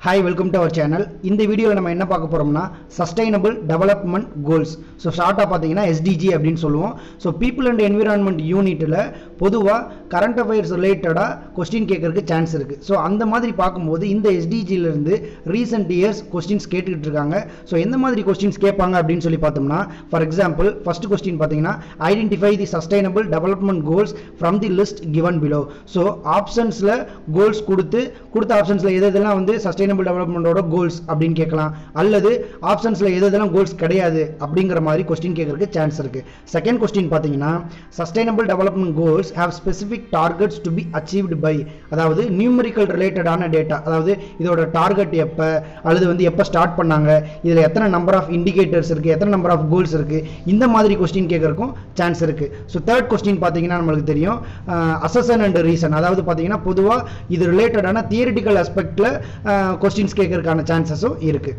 hi welcome to our channel இந்த வீடியோவில் நம்ம என்ன பார்க்க போகிறோம்னா சஸ்டைனபிள் டெவலப்மெண்ட் கோல்ஸ் ஸோ ஷார்ட்டாக பார்த்தீங்கன்னா எஸ்டிஜி அப்படின்னு சொல்லுவோம் ஸோ பீப்புள் அண்ட் என்விரான்மெண்ட் யூனிட்டில் பொதுவாக கரண்ட் அஃபேர்ஸ் ரிலேட்டடாக கொஸ்டின் கேட்கறதுக்கு சான்ஸ் இருக்குது ஸோ அந்த மாதிரி பார்க்கும்போது இந்த எஸ்டிஜிலேருந்து ரீசெண்ட் இயர்ஸ் கொஸ்டின்ஸ் கேட்டுக்கிட்டு இருக்காங்க ஸோ எந்த மாதிரி கொஸ்டின்ஸ் கேட்பாங்க அப்படின்னு சொல்லி பார்த்தோம்னா ஃபார் எக்ஸாம்பிள் ஃபர்ஸ்ட் கொஸ்டின் பார்த்தீங்கன்னா identify the sustainable development goals from the list given below so ஆப்ஷன்ஸில் கோல்ஸ் கொடுத்து கொடுத்த ஆப்ஷன்ஸில் எது எதெல்லாம் வந்து சஸ்டைனபிள் டெவலப்மெண்ட்டோட கோல்ஸ் அப்படின்னு கேட்கலாம் அல்லது ஆப்ஷன்ஸில் எது எதெல்லாம் கோல்ஸ் கிடையாது அப்படிங்கிற மாதிரி கொஸ்டின் கேட்கறதுக்கு சான்ஸ் இருக்குது செகண்ட் கொஸ்டின் பார்த்தீங்கன்னா sustainable development goals have specific targets to be achieved by அதாவது நியூமரிக்கல் ரிலேட்டடான டேட்டா அதாவது இதோட டார்கெட் எப்போ அல்லது வந்து எப்போ ஸ்டார்ட் பண்ணாங்க இதில் எத்தனை நம்பர் ஆஃப் இண்டிகேட்டர்ஸ் இருக்குது எத்தனை நம்பர் ஆஃப் கோல்ஸ் இருக்குது இந்த மாதிரி கொஸ்டின் கேட்கறதுக்கும் சான்ஸ் இருக்குது ஸோ தேர்ட் கொஸ்டின் பார்த்தீங்கன்னா நம்மளுக்கு தெரியும் அசசன் அண்ட் ரீசன் அதாவது பார்த்தீங்கன்னா பொதுவாக இது ரிலேட்டடான தியரிட்டிக்கல் அஸ்பெக்டில் கொஸ்டின்ஸ் கேட்கறதுக்கான சான்சஸும் இருக்குது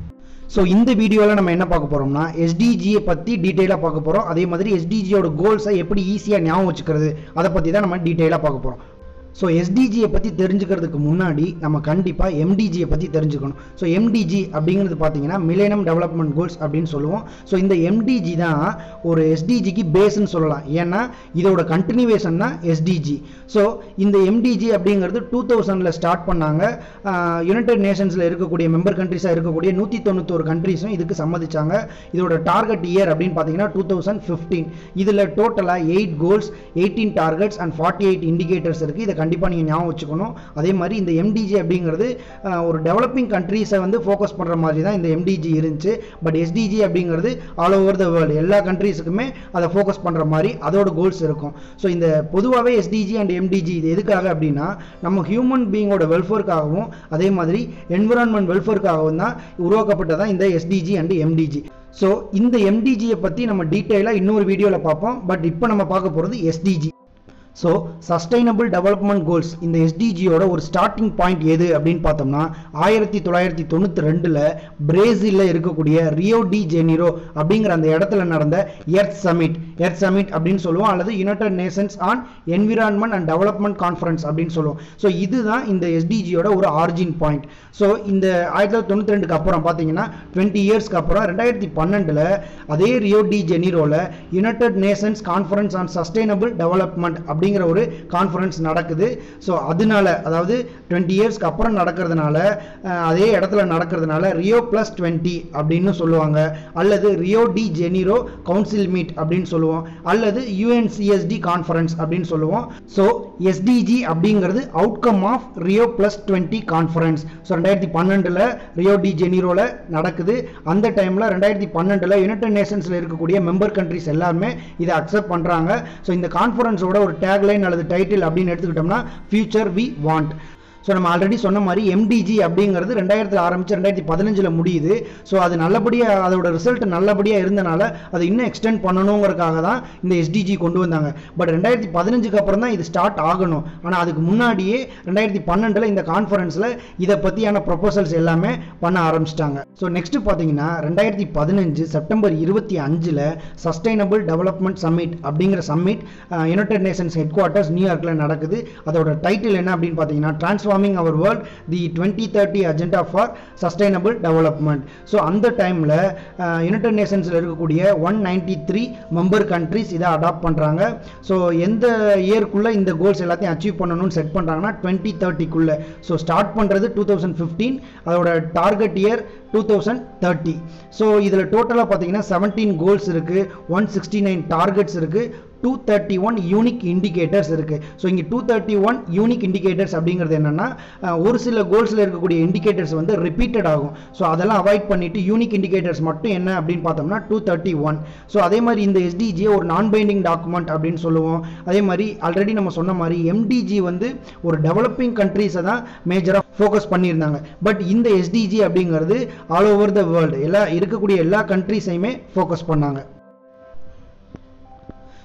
ஸோ இந்த வீடியோவில் நம்ம என்ன பார்க்க போகிறோம்னா எஸ்டிஜியை பற்றி டீட்டெயிலாக பார்க்க போகிறோம் அதே மாதிரி எஸ்டிஜியோட கோல்ஸை எப்படி ஈஸியாக ஞாபகம் வச்சுக்கிறது அதை பற்றி தான் நம்ம டீட்டெயிலாக பார்க்க போகிறோம் ஸோ எஸ்டிஜியை பற்றி தெரிஞ்சுக்கிறதுக்கு முன்னாடி நம்ம கண்டிப்பாக எம்டிஜியை பற்றி தெரிஞ்சுக்கணும் ஸோ எம்டிஜி அப்படிங்கிறது பார்த்தீங்கன்னா மிலேனியம் டெவலப்மெண்ட் கோல்ஸ் அப்படின்னு சொல்லுவோம் ஸோ இந்த எம்டிஜி தான் ஒரு எஸ்டிஜிக்கு பேஸ்ன்னு சொல்லலாம் ஏன்னா இதோட கண்டினியூவேஷன் தான் எஸ்டிஜி ஸோ இந்த எம்டிஜி அப்படிங்கிறது டூ தௌசண்டில் ஸ்டார்ட் பண்ணாங்க யுனைடெட் நேஷன்ஸில் இருக்கக்கூடிய மெம்பர் கண்ட்ரிஸாக இருக்கக்கூடிய நூற்றி தொண்ணூத்தோரு கண்ட்ரிஸும் இதுக்கு சம்மதிச்சாங்க இதோட டார்கெட் இயர் அப்படின்னு பார்த்தீங்கன்னா டூ தௌசண்ட் ஃபிஃப்டீன் இதில் டோட்டலாக eight goals eighteen targets and forty eight indicators இருக்குது இதை கண்டிப்பாக நீங்கள் ஞாபகம் வச்சுக்கணும் அதே மாதிரி இந்த எம்டிஜி அப்படிங்கிறது அஹ், ஒரு டெவலப்பிங் கண்ட்ரீஸை வந்து ஃபோக்கஸ் பண்ணுற மாதிரி தான் இந்த எம்டிஜி இருந்துச்சு பட் எஸ்டிஜி அப்படிங்கிறது ஆல் ஓவர் த வேர்ல்டு எல்லா கண்ட்ரீஸுக்குமே அதை ஃபோக்கஸ் பண்ணுற மாதிரி அதோட கோல்ஸ் இருக்கும் ஸோ இந்த பொதுவாகவே எஸ்டிஜி அண்ட் எம்டிஜி இது எதுக்காக அப்படின்னா நம்ம ஹியூமன் பீயிங்கோட வெல்ஃபேருக்காகவும் அதே மாதிரி என்விரான்மெண்ட் வெல்ஃபேருக்காகவும் தான் உருவாக்கப்பட்டதான் இந்த எஸ்டிஜி அண்ட் எம்டிஜி ஸோ இந்த எம்டிஜியை பற்றி நம்ம டீட்டெயிலாக இன்னொரு வீடியோவில் பார்ப்போம் பட் இப்போ நம்ம பார்க்க போகிறது SDG so sustainable development goals இந்த எஸ்டிஜியோட ஒரு ஸ்டார்டிங் பாயிண்ட் எது அப்படின்னு பார்த்தோம்னா ஆயிரத்தி தொள்ளாயிரத்தி தொண்ணூற்றி ரெண்டில் பிரேசிலில் இருக்கக்கூடிய ரியோ டி ஜெனிரோ அப்படிங்கிற அந்த இடத்துல நடந்த எர்த் சமிட் எர்த் சமிட் அப்படின்னு சொல்லுவோம் அல்லது United Nations on environment and development conference அப்படின்னு சொல்லுவோம் ஸோ இதுதான் இந்த எஸ்டிஜியோட ஒரு ஆரிஜின் பாயிண்ட் ஸோ இந்த ஆயிரத்தி தொள்ளாயிரத்தி தொண்ணூற்றி ரெண்டுக்கு அப்புறம் பார்த்தீங்கன்னா டுவெண்ட்டி இயர்ஸ்க்கு அப்புறம் ரெண்டாயிரத்தி பன்னெண்டில் அதே ரியோ டி ஜெனிரோவில் United Nations conference on sustainable development அப்படிங்கிற ஒரு கான்ஃபரன்ஸ் நடக்குது ஸோ அதனால அதாவது டுவெண்ட்டி இயர்ஸ்க்கு அப்புறம் நடக்கிறதுனால அஹ், அதே இடத்துல நடக்கிறதுனால ரியோ ப்ளஸ் டுவெண்ட்டி அப்படின்னு சொல்லுவாங்க அல்லது Rio de Janeiro council meet அப்படின்னு சொல்லுவோம் அல்லது யுஎன்சிஎஸ்டி கான்ஃபரன்ஸ் அப்படின்னு சொல்லுவோம் ஸோ எஸ்டிஜி அப்படிங்கிறது outcome of Rio plus twenty conference so ரெண்டாயிரத்தி பன்னெண்டில் ரியோ டி ஜெனிரோவில் நடக்குது அந்த டைமில் ரெண்டாயிரத்தி பன்னெண்டில் யுனைடெட் நேஷன்ஸில் இருக்கக்கூடிய மெம்பர் கண்ட்ரிஸ் எல்லாருமே இதை அக்செப்ட் பண்ணுறாங்க ஸோ இந்த கான்ஃபரன்ஸோட ஒரு டேக்லைன் அல்லது டைட்டில் அப்படின்னு எடுத்துக்கிட்டோம்னா ஃபியூச்சர் வி வாண்ட் ஸோ நம்ம ஆல்ரெடி சொன்ன மாதிரி எம்டிஜி அப்படிங்கிறது ரெண்டாயிரத்தில் ஆரம்பித்து ரெண்டாயிரத்தி பதினஞ்சில் முடியுது ஸோ அது நல்லபடியாக அதோட ரிசல்ட் நல்லபடியாக இருந்தனால அதை இன்னும் எக்ஸ்டெண்ட் பண்ணணுங்கிறதுக்காக தான் இந்த எஸ்டிஜி கொண்டு வந்தாங்க பட் ரெண்டாயிரத்தி பதினஞ்சுக்கு அப்புறம் தான் இது ஸ்டார்ட் ஆகணும் ஆனால் அதுக்கு முன்னாடியே ரெண்டாயிரத்தி பன்னெண்டில் இந்த கான்ஃபரன்ஸில் இதை பற்றியான ப்ரொபோசல்ஸ் எல்லாமே பண்ண ஆரம்பிச்சிட்டாங்க ஸோ நெக்ஸ்ட் பார்த்தீங்கன்னா ரெண்டாயிரத்தி பதினஞ்சு செப்டம்பர் இருபத்தி அஞ்சில் சஸ்டைனபிள் டெவலப்மெண்ட் சம்மிட் அப்படிங்கிற summit United Nations headquarters நியூயார்க்கில் நடக்குது அதோட டைட்டில் என்ன அப்படின்னு பார்த்தீங்கன்னா transforming our world the twenty thirty agenda for sustainable development so அந்த டைமில் யுனைடெட் நேஷன்ஸில் இருக்கக்கூடிய one ninety three member countries இதை அடாப்ட் பண்ணுறாங்க ஸோ எந்த இயர்க்குள்ளே இந்த கோல்ஸ் எல்லாத்தையும் அச்சீவ் பண்ணணும்னு செட் பண்ணுறாங்கன்னா டுவெண்ட்டி தேர்ட்டிக்குள்ளே ஸோ ஸ்டார்ட் பண்ணுறது டூ தௌசண்ட் ஃபிஃப்டீன் அதோட target year two thousand thirty so இதில் டோட்டலாக பார்த்தீங்கன்னா செவன்டீன் கோல்ஸ் இருக்குது ஒன் சிக்ஸ்டி நைன் டார்கெட்ஸ் இருக்குது two thirty one unique indicators இருக்குது ஸோ இங்கே two thirty one unique indicators அப்படிங்கிறது என்னென்னா ஒரு சில கோல்ஸில் இருக்கக்கூடிய இண்டிகேட்டர்ஸ் வந்து ரிப்பீட்டட் ஆகும் ஸோ அதெல்லாம் அவாய்ட் பண்ணிவிட்டு யூனிக் இண்டிகேட்டர்ஸ் மட்டும் என்ன அப்படின்னு பார்த்தோம்னா டூ தேர்ட்டி ஒன் ஸோ அதே மாதிரி இந்த எஸ்டிஜியை ஒரு நான் பைண்டிங் டாக்குமெண்ட் அப்படின்னு சொல்லுவோம் அதே மாதிரி ஆல்ரெடி நம்ம சொன்ன மாதிரி எம்டிஜி வந்து ஒரு டெவலப்பிங் கண்ட்ரீஸை தான் மேஜராக ஃபோக்கஸ் பண்ணியிருந்தாங்க பட் இந்த எஸ்டிஜி அப்படிங்கிறது ஆல் ஓவர் த வேர்ல்டு எல்லா இருக்கக்கூடிய எல்லா கண்ட்ரீஸையுமே ஃபோக்கஸ் பண்ணாங்க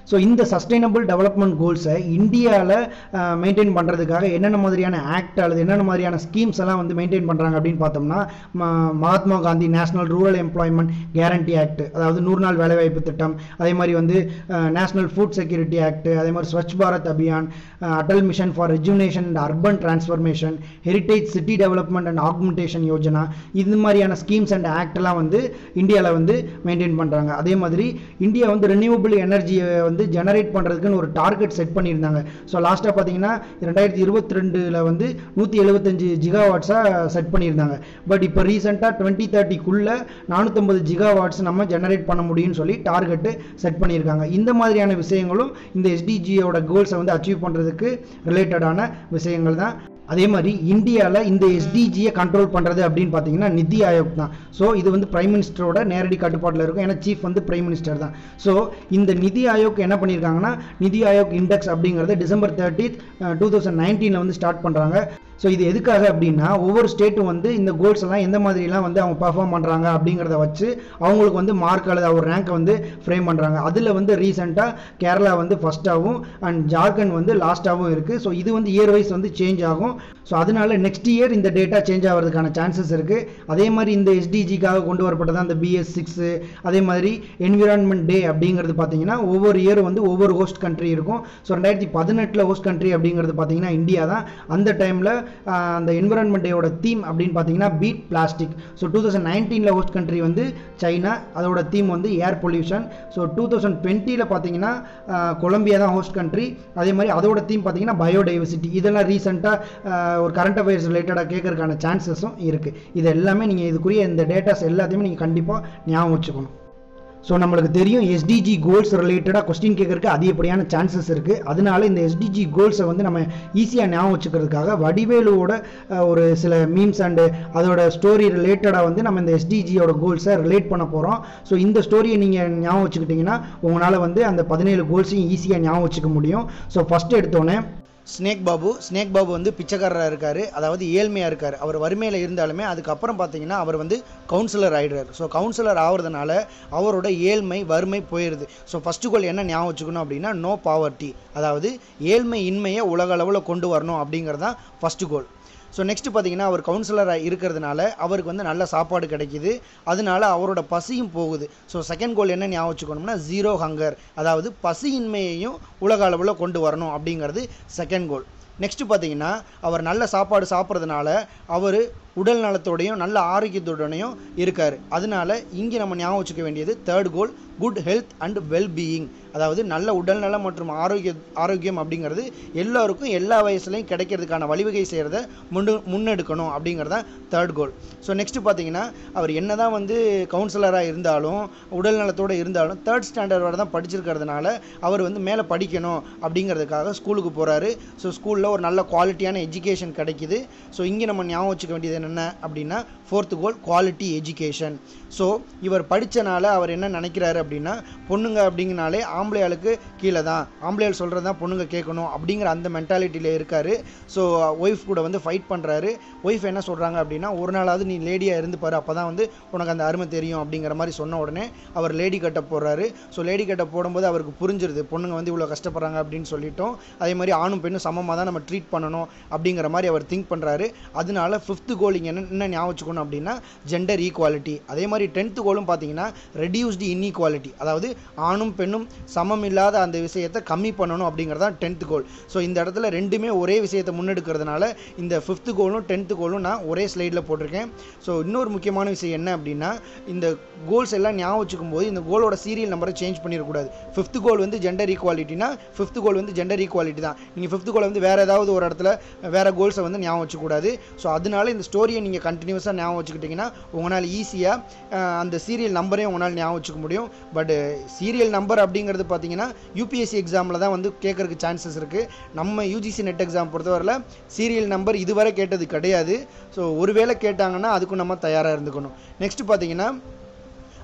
ஸோ இந்த சஸ்டைனபிள் டெவலப்மெண்ட் கோல்ஸை இந்தியாவில் மெயின்டைன் பண்ணுறதுக்காக என்னென்ன மாதிரியான ஆக்ட் அல்லது என்னென்ன மாதிரியான ஸ்கீம்ஸ் எல்லாம் வந்து மெயின்டைன் பண்ணுறாங்க அப்படின்னு பார்த்தோம்னா ம- Mahatma Gandhi national rural employment guarantee act அதாவது நூறு நாள் வேலைவாய்ப்பு திட்டம் அதே மாதிரி வந்து நேஷனல் ஃபுட் செக்யூரிட்டி ஆக்ட் அதே மாதிரி Swachh Bharat Abhiyan ah, Atal mission for rejuvenation and urban transformation heritage city development and augmentation Yojana இது மாதிரியான ஸ்கீம்ஸ் அண்ட் ஆக்ட்லாம் வந்து இந்தியாவில் வந்து மெயின்டைன் பண்ணுறாங்க அதே மாதிரி இந்தியா வந்து ரெனியூவபிள் எனர்ஜியை வந்து ஜெனரேட் பண்ணுறதுக்குன்னு ஒரு டார்கெட் செட் பண்ணியிருந்தாங்க ஸோ லாஸ்ட்டாக பார்த்தீங்கன்னா ரெண்டாயிரத்தி இருபத்தி ரெண்டில் வந்து நூற்றி எழுபத்தஞ்சு ஜிகாவாட்ஸாக செட் பண்ணியிருந்தாங்க பட் இப்போ ரீசெண்டாக டுவெண்ட்டி தேர்ட்டிக்குள்ளே நானூற்றம்பது ஜிகாவாட்ஸ் நம்ம ஜெனரேட் பண்ண முடியும்னு சொல்லி டார்கெட்டு செட் பண்ணியிருக்காங்க இந்த மாதிரியான விஷயங்களும் இந்த எஸ்டிஜியோட கோல்ஸை வந்து அச்சீவ் பண்ணுறதுக்கு ரிலேட்டடான விஷயங்கள் தான் அதே மாதிரி இந்தியாவில் இந்த எஸ்டிஜியை கண்ட்ரோல் பண்ணுறது அப்படின்னு பார்த்தீங்கன்னா நிதி ஆயோக் தான் ஸோ இது வந்து பிரைம் மினிஸ்டரோட நேரடி கட்டுப்பாட்டில் இருக்கும் ஏன்னா சீஃப் வந்து பிரைம் மினிஸ்டர் தான் ஸோ இந்த நிதி ஆயோக் என்ன பண்ணியிருக்காங்கன்னா நிதி ஆயோக் இண்டெக்ஸ் அப்படிங்கிறது டிசம்பர் தேர்ட்டித் டூ தௌசண்ட் நைன்டீனில் வந்து ஸ்டார்ட் பண்ணுறாங்க ஸோ இது எதுக்காக அப்படின்னா ஒவ்வொரு ஸ்டேட்டும் வந்து இந்த கோல்ஸ் எல்லாம் எந்த மாதிரிலாம் வந்து அவங்க பர்ஃபார்ம் பண்ணுறாங்க அப்படிங்கிறத வச்சு அவங்களுக்கு வந்து மார்க் அல்லது ஒரு ரேங்கை வந்து ஃப்ரேம் பண்ணுறாங்க அதில் வந்து ரீசெண்டாக கேரளா வந்து ஃபஸ்ட்டாகவும் அண்ட் ஜார்க்கண்ட் வந்து லாஸ்ட்டாகவும் இருக்குது ஸோ இது வந்து இயர் வைஸ் வந்து சேஞ்ச் ஆகும் ஸோ அதனால நெக்ஸ்ட் இயர் இந்த டேட்டா சேஞ்ச் ஆகிறதுக்கான சான்சஸ் இருக்குது அதே மாதிரி இந்த எஸ்டிஜிக்காக கொண்டு வரப்பட்டது அந்த பிஎஸ் சிக்ஸு அதே மாதிரி என்விரான்மெண்ட் டே அப்படிங்கிறது பார்த்தீங்கன்னா ஒவ்வொரு இயர் வந்து ஒவ்வொரு ஹோஸ்ட் கண்ட்ரி இருக்கும் ஸோ ரெண்டாயிரத்தி பதினெட்டில் ஹோஸ்ட் கண்ட்ரி அப்படிங்கிறது பார்த்தீங்கன்னா இந்தியா தான் அந்த டைமில் அந்த என்விரான்மெண்ட் டேயோட தீம் அப்படின்னு பார்த்தீங்கன்னா beat plastic so two thousand நைன்டீனில் ஹோஸ்ட் கண்ட்ரி வந்து சைனா அதோட தீம் வந்து air pollution so two thousand டுவெண்ட்டியில் பார்த்தீங்கன்னா கொலம்பியா தான் ஹோஸ்ட் கண்ட்ரி அதே மாதிரி அதோட தீம் பார்த்தீங்கன்னா பயோடைவர்சிட்டி இதெல்லாம் ரீசெண்டாக ஒரு கரண்ட் அஃபேர்ஸ் ரிலேட்டடாக கேட்கறதுக்கான சான்சஸும் இருக்குது இது எல்லாமே நீங்கள் இதுக்குரிய இந்த டேட்டாஸ் எல்லாத்தையுமே நீங்கள் கண்டிப்பாக ஞாபகம் வச்சுக்கணும் ஸோ நம்மளுக்கு தெரியும் எஸ்டிஜி கோல்ஸ் ரிலேட்டடாக கொஸ்டின் கேட்கறதுக்கு அதிகப்படியான சான்சஸ் இருக்குது அதனால இந்த எஸ்டிஜி கோல்ஸை வந்து நம்ம ஈஸியாக ஞாபகம் வச்சுக்கிறதுக்காக வடிவேலுவோட அஹ், ஒரு சில மீம்ஸ் அண்டு அதோட ஸ்டோரி ரிலேட்டடாக வந்து நம்ம இந்த எஸ்டிஜியோட கோல்ஸை ரிலேட் பண்ண போகிறோம் ஸோ இந்த ஸ்டோரியை நீங்கள் ஞாபகம் வச்சுக்கிட்டிங்கன்னா உங்களால் வந்து அந்த பதினேழு கோல்ஸையும் ஈஸியாக ஞாபகம் வச்சுக்க முடியும் ஸோ ஃபஸ்ட்டு எடுத்தோன்னே ஸ்னேக் பாபு ஸ்னேக் பாபு வந்து பிச்சைக்காரராக இருக்கார் அதாவது ஏழ்மையாக இருக்கார் அவர் வறுமையில் இருந்தாலுமே அதுக்கப்புறம் பார்த்தீங்கன்னா அவர் வந்து கவுன்சிலர் ஆயிடுறாரு ஸோ கவுன்சிலர் ஆகிறதுனால அவரோட ஏழ்மை வறுமை போயிடுது ஸோ ஃபஸ்ட்டு கோல் என்ன ஞாபகம் வச்சுக்கணும் அப்படின்னா நோ பாவர்ட்டி அதாவது ஏழ்மை இன்மையை உலக அளவில் கொண்டு வரணும் அப்படிங்கிறது தான் ஃபஸ்ட்டு கோல் ஸோ நெக்ஸ்ட் பார்த்தீங்கன்னா அவர் கவுன்சிலராக இருக்கிறதுனால அவருக்கு வந்து நல்ல சாப்பாடு கிடைக்குது அதனால அவரோட பசியும் போகுது ஸோ செகண்ட் கோல் என்ன ஞாபகம் வச்சுக்கணும்னா ஜீரோ ஹங்கர் அதாவது பசியின்மையையும் உலக அளவில் கொண்டு வரணும் அப்படிங்கிறது செகண்ட் கோல் நெக்ஸ்ட் பார்த்தீங்கன்னா அவர் நல்ல சாப்பாடு சாப்பிட்றதுனால அவர் உடல் நலத்தோடையும் நல்ல ஆரோக்கியத்தோடனையும் இருக்கார் அதனால இங்கே நம்ம ஞாபகம் வச்சுக்க வேண்டியது third goal good health and well being அதாவது நல்ல உடல் நலம் மற்றும் ஆரோக்கிய ஆரோக்கியம் அப்படிங்கிறது எல்லாருக்கும் எல்லா வயசுலையும் கிடைக்கிறதுக்கான வழிவகை செய்கிறத முன்னு முன்னெடுக்கணும் அப்படிங்கிறது தான் தேர்ட் கோல் ஸோ நெக்ஸ்ட் பார்த்தீங்கன்னா அவர் என்னதான் வந்து கவுன்சிலராக இருந்தாலும் உடல் நலத்தோடு இருந்தாலும் தேர்ட் ஸ்டாண்டர்ட் வரை தான் படிச்சிருக்கிறதுனால அவர் வந்து மேலே படிக்கணும் அப்படிங்கிறதுக்காக ஸ்கூலுக்கு போகிறாரு ஸோ ஸ்கூலில் ஒரு நல்ல குவாலிட்டியான எஜுகேஷன் கிடைக்குது ஸோ இங்கே நம்ம ஞாபகம் வச்சுக்க வேண்டியது என்னென்ன அப்படின்னா fourth goal quality education so இவர் படித்தனால அவர் என்ன நினைக்கிறாரு அப்படின்னா பொண்ணுங்க அப்படிங்கனாலே ஆம்பளை ஆளுக்கு கீழே தான் ஆம்பளையால் சொல்கிறது தான் பொண்ணுங்க கேட்கணும் அப்படிங்கிற அந்த மென்டாலிட்டியில் இருக்கார் ஸோ ஒய்ஃப் கூட வந்து ஃபைட் பண்ணுறாரு ஒய்ஃப் என்ன சொல்கிறாங்க அப்படின்னா ஒரு நாளாவது நீ லேடியாக இருந்து பாரு அப்போ தான் வந்து உனக்கு அந்த அருமை தெரியும் அப்படிங்கிற மாதிரி சொன்ன உடனே அவர் லேடி கட்ட போடுறாரு ஸோ லேடி கட்ட போடும்போது அவருக்கு புரிஞ்சிருது பொண்ணுங்க வந்து இவ்வளோ கஷ்டப்படுறாங்க அப்படின்னு சொல்லிட்டோம் அதே மாதிரி ஆணும் பெண்ணும் சமமாக தான் நம்ம ட்ரீட் பண்ணணும் அப்படிங்கிற மாதிரி அவர் திங்க் பண்ணுறாரு அதனால ஃபிஃப்த்து கோல் இங்கே என்ன என்ன ஞாபகம் வச்சுக்கணும் அப்படின்னா ஜெண்டர் ஈக்குவாலிட்டி அதே மாதிரி டென்த்து கோலும் பார்த்தீங்கன்னா ரெடியூஸ்டு இன்இக்வாலிட்டி அதாவது ஆணும் பெண்ணும் சமம் இல்லாத அந்த விஷயத்தை கம்மி பண்ணணும் அப்படிங்கிறது தான் டென்த்து கோல் ஸோ இந்த இடத்துல ரெண்டுமே ஒரே விஷயத்தை முன்னெடுக்கிறதுனால இந்த ஃபிஃப்த்து கோலும் டென்த்து கோலும் நான் ஒரே ஸ்லைடில் போட்டிருக்கேன் ஸோ இன்னொரு முக்கியமான விஷயம் என்ன அப்படின்னா இந்த கோல்ஸ் எல்லாம் ஞாபகம் வச்சுக்கும் போது இந்த கோலோட சீரியல் நம்பரை சேஞ்ச் பண்ணிடக்கூடாது ஃபிஃப்த் கோல் வந்து ஜெண்டர் ஈக்குவாலிட்டினா ஃபிஃப்த் கோல் வந்து ஜெண்டர் ஈக்குவாலிட்டி தான் நீங்கள் ஃபிஃப்த் கோல் வந்து வேறு ஏதாவது ஒரு இடத்துல வேறு கோல்ஸை வந்து ஞாபகம் வச்சுக்கூடாது ஸோ அதனால இந்த ஸ்டோரியை நீங்கள் கண்டினியூஸாக ஞாபகம் வச்சுக்கிட்டிங்கன்னா உங்களால் ஈஸியாக அந்த சீரியல் நம்பரையும் உங்களால் ஞாபகம் வச்சுக்க முடியும் பட் சீரியல் நம்பர் அப்படிங்கிறது பார்த்தீங்கன்னா யூபிஎஸ்சி எக்ஸாமில் தான் வந்து கேட்கறதுக்கு சான்சஸ் இருக்குது நம்ம யூஜிசி நெட் எக்ஸாம் பொறுத்தவரையில் சீரியல் நம்பர் இதுவரை கேட்டது கிடையாது ஸோ ஒருவேளை கேட்டாங்கன்னா அதுக்கும் நம்ம தயாராக இருந்துக்கணும் நெக்ஸ்ட் பார்த்தீங்கன்னா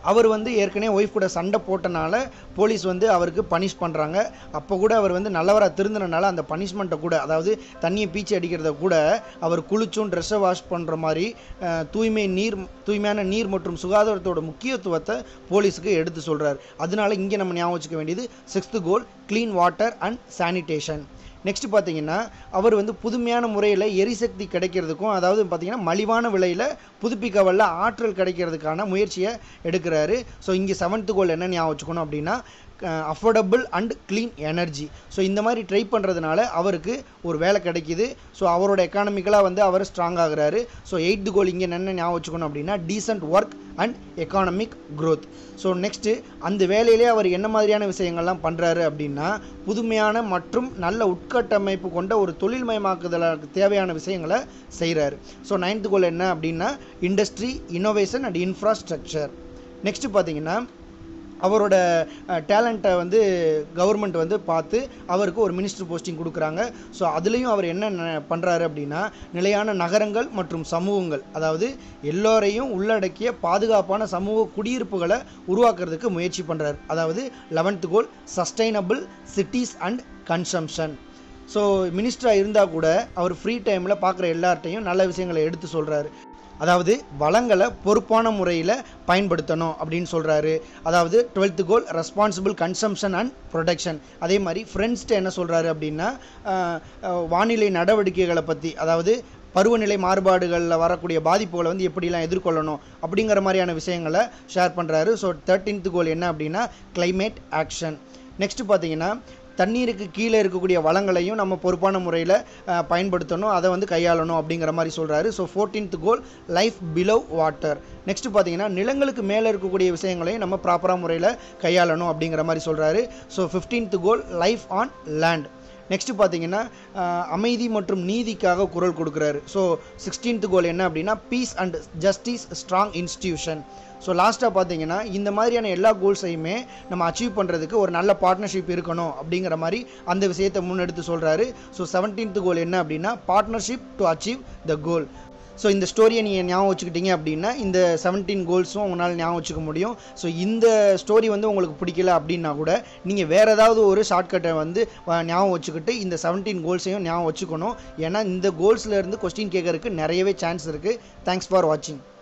அவர் வந்து ஏற்கனவே ஒய்ஃப் கூட சண்டை போட்டனால போலீஸ் வந்து அவருக்கு பனிஷ் பண்ணுறாங்க அப்போ கூட அவர் வந்து நல்லவராக திருந்தினால அந்த பனிஷ்மெண்ட்டை கூட அதாவது தண்ணியை பீச்சி அடிக்கிறத கூட அவர் குளிச்சும் ட்ரெஸ்ஸை வாஷ் பண்ணுற மாதிரி அஹ், தூய்மை நீர் தூய்மையான நீர் மற்றும் சுகாதாரத்தோட முக்கியத்துவத்தை போலீஸுக்கு எடுத்து சொல்கிறார் அதனால இங்கே நம்ம ஞாபகம் வச்சுக்க வேண்டியது sixth goal clean water and sanitation next பார்த்தீங்கன்னா அவர் வந்து புதுமையான முறையில் எரிசக்தி கிடைக்கிறதுக்கும் அதாவது பார்த்தீங்கன்னா மலிவான விலையில் புதுப்பிக்க வல்ல ஆற்றல் கிடைக்கிறதுக்கான முயற்சியை எடுக்கிறாரு ஸோ இங்கே செவன்த்து கோல் என்ன ஞாபகம் வச்சுக்கணும் அப்படின்னா affordable and clean energy so இந்த மாதிரி ட்ரை பண்ணுறதுனால அவருக்கு ஒரு வேலை கிடைக்கிது ஸோ அவரோட எக்கானமிக்கலாக வந்து அவர் ஸ்ட்ராங் ஆகுறாரு ஸோ எயித்து கோல் இங்கே என்ன ஞாபகம் வச்சுக்கணும் அப்படின்னா decent work and economic growth so next அந்த வேலையிலே அவர் என்ன மாதிரியான விஷயங்கள்லாம் பண்ணுறாரு அப்படின்னா புதுமையான மற்றும் நல்ல உட்கட்டமைப்பு கொண்ட ஒரு தொழில்மயமாக்குதலுக்கு தேவையான விஷயங்களை செய்கிறாரு ஸோ நைன்த்து கோல் என்ன அப்படின்னா industry innovation and infrastructure next பார்த்தீங்கன்னா அவரோட டேலண்ட்டை வந்து கவர்மெண்ட் வந்து பார்த்து அவருக்கு ஒரு மினிஸ்டர் போஸ்டிங் கொடுக்குறாங்க ஸோ அதுலேயும் அவர் என்ன பண்ணுறாரு அப்படின்னா நிலையான நகரங்கள் மற்றும் சமூகங்கள் அதாவது எல்லோரையும் உள்ளடக்கிய பாதுகாப்பான சமூக குடியிருப்புகளை உருவாக்குறதுக்கு முயற்சி பண்ணுறாரு அதாவது eleventh goal sustainable cities and consumption so மினிஸ்டராக இருந்தால் கூட அவர் ஃப்ரீ டைமில் பார்க்குற எல்லார்ட்டையும் நல்ல விஷயங்களை எடுத்து சொல்கிறாரு அதாவது வளங்களை பொறுப்பான முறையில் பயன்படுத்தணும் அப்படின்னு சொல்கிறாரு அதாவது twelfth goal responsible consumption and production அதே மாதிரி ஃப்ரெண்ட்ஸ்கிட்ட என்ன சொல்கிறாரு அப்படின்னா ஆஹ், ஆஹ், வானிலை நடவடிக்கைகளை பற்றி அதாவது பருவநிலை மாறுபாடுகளில் வரக்கூடிய பாதிப்புகளை வந்து எப்படிலாம் எதிர்கொள்ளணும் அப்படிங்கிற மாதிரியான விஷயங்களை ஷேர் பண்ணுறாரு ஸோ தேர்ட்டீன்த் கோல் என்ன அப்படின்னா climate ஆக்ஷன் நெக்ஸ்ட் பார்த்தீங்கன்னா தண்ணீருக்கு கீழே இருக்கக்கூடிய வளங்களையும் நம்ம பொறுப்பான முறையில் பயன்படுத்தணும் அதை வந்து கையாளணும் அப்படிங்கிற மாதிரி சொல்கிறாரு so fourteenth goal life below water next பார்த்தீங்கன்னா நிலங்களுக்கு மேலே இருக்கக்கூடிய விஷயங்களையும் நம்ம ப்ராப்பராக முறையில் கையாளணும் அப்படிங்கிற மாதிரி சொல்கிறாரு so fifteenth goal life on land next பார்த்தீங்கன்னா அஹ், அமைதி மற்றும் நீதிக்காக குரல் கொடுக்குறாரு ஸோ சிக்ஸ்டீன்த் கோல் என்ன அப்படின்னா peace and justice strong institution so லாஸ்ட்டாக பார்த்தீங்கன்னா இந்த மாதிரியான எல்லா கோல்ஸையுமே நம்ம அச்சீவ் பண்ணுறதுக்கு ஒரு நல்ல பார்ட்னர்ஷிப் இருக்கணும் அப்படிங்கிற மாதிரி அந்த விஷயத்தை முன்னெடுத்து சொல்கிறாரு ஸோ செவன்டீன்த் கோல் என்ன அப்படின்னா partnership to achieve the goal so இந்த ஸ்டோரியை நீங்கள் ஞாபகம் வச்சுக்கிட்டீங்க அப்படின்னா இந்த செவன்டீன் கோல்ஸும் உங்களால் ஞாபகம் வச்சுக்க முடியும் ஸோ இந்த ஸ்டோரி வந்து உங்களுக்கு பிடிக்கல அப்படின்னா கூட நீங்கள் வேறு ஏதாவது ஒரு ஷார்ட்கட்டை வந்து அஹ், ஞாபகம் வச்சுக்கிட்டு இந்த செவன்டீன் கோல்ஸையும் ஞாபகம் வச்சுக்கணும் ஏன்னா இந்த கோல்ஸ்ல இருந்து கொஸ்டின் கேட்கறதுக்கு நிறையவே சான்ஸ் இருக்குது தேங்க்ஸ் ஃபார் வாட்சிங்